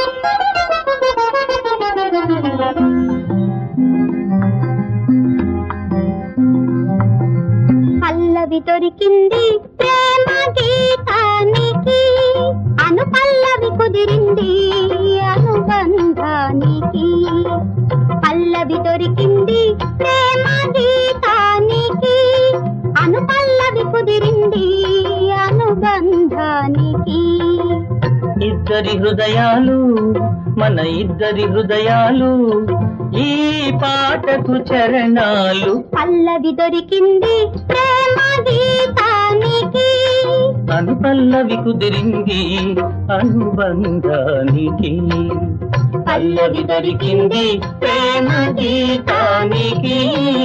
పల్లవి దొరికింది ప్రేమ గీతానికి అను పల్లవి కుదిరింది అనుబంధానికి పల్లవి దొరికింది ప్రేమ గీతానికి అను పల్లవి కుదిరింది అనుబంధానికి ఇద్దరి హృదయాలు మన ఇద్దరి హృదయాలు ఈ పాటకు చరణాలు పల్లవి దొరికింది ప్రేమ గీతానికి అను పల్లవి కుదిరింది అనుబంధానికి పల్లవి దొరికింది ప్రేమ గీతానికి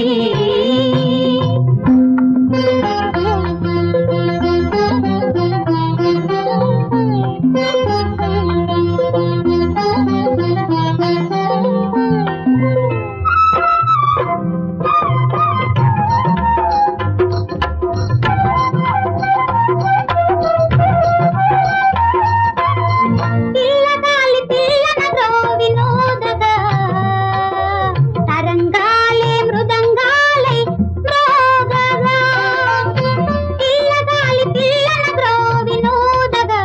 పిల్లగాలి పిల్లన గ్రోవి నోదగా తరంగాలే మృదంగాలై మ్రోగగా పిల్లగాలి పిల్లన గ్రోవి నోదగా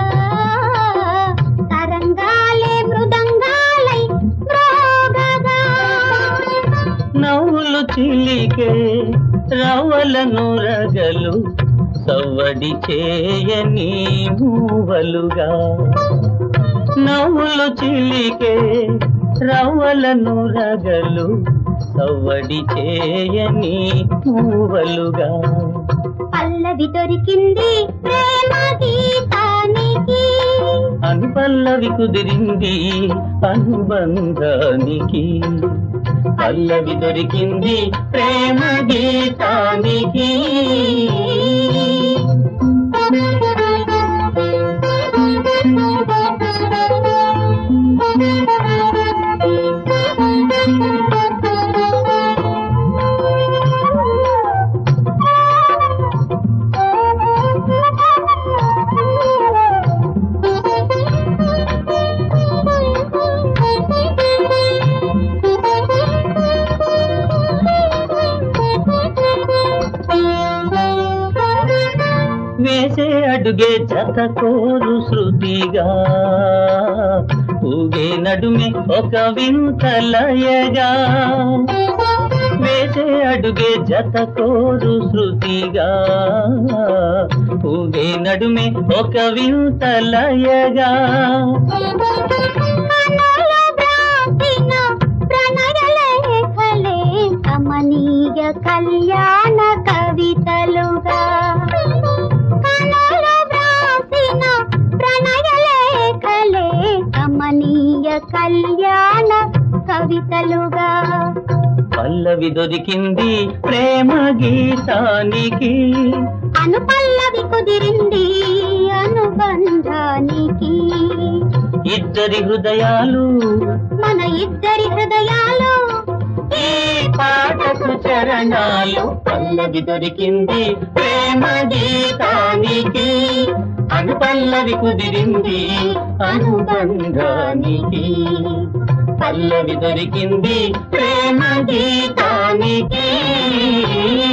తరంగాలే మృదంగాలై మ్రోగగా నవ్వులు చిలికే రవ్వలను రగలు సవ్వడి చేయని మూవలుగా నవ్వులు చిలికే రవ్వలను రగలు సవ్వడి చేయని మూవలుగా పల్లవి దొరికింది ప్రేమ గీతానికి అను పల్లవి కుదిరింది అనుబంధానికి పల్లవి దొరికింది ప్రేమ గీతానికి వేసే అడుగే జత కోరు శృతిగా ఊగే నడుమే ఒక వింత లయగా వేసే అడుగే జత కోరు శృతిగా ఊగే నడుమే ఒక వింత లయగా కనుల వ్రాసిన ప్రణయలేఖలే కమనీయ కళ్యాణ కవితలుగా కనుల వ్రాసిన ప్రణయలేఖలే కమనీయ కళ్యాణ కవితలుగా పల్లవి దొరికింది ప్రేమ గీతానికి అను పల్లవి కుదిరింది అనుబంధానికి ఇద్దరి హృదయాలు మన ఇద్దరి హృదయాలు ఈ పాటకు చరణాలు పల్లవి దొరికింది ప్రేమ గీతానికి అను పల్లవి కుదిరింది అనుబంధానికి పల్లవి దొరికింది ప్రేమ గీతానికి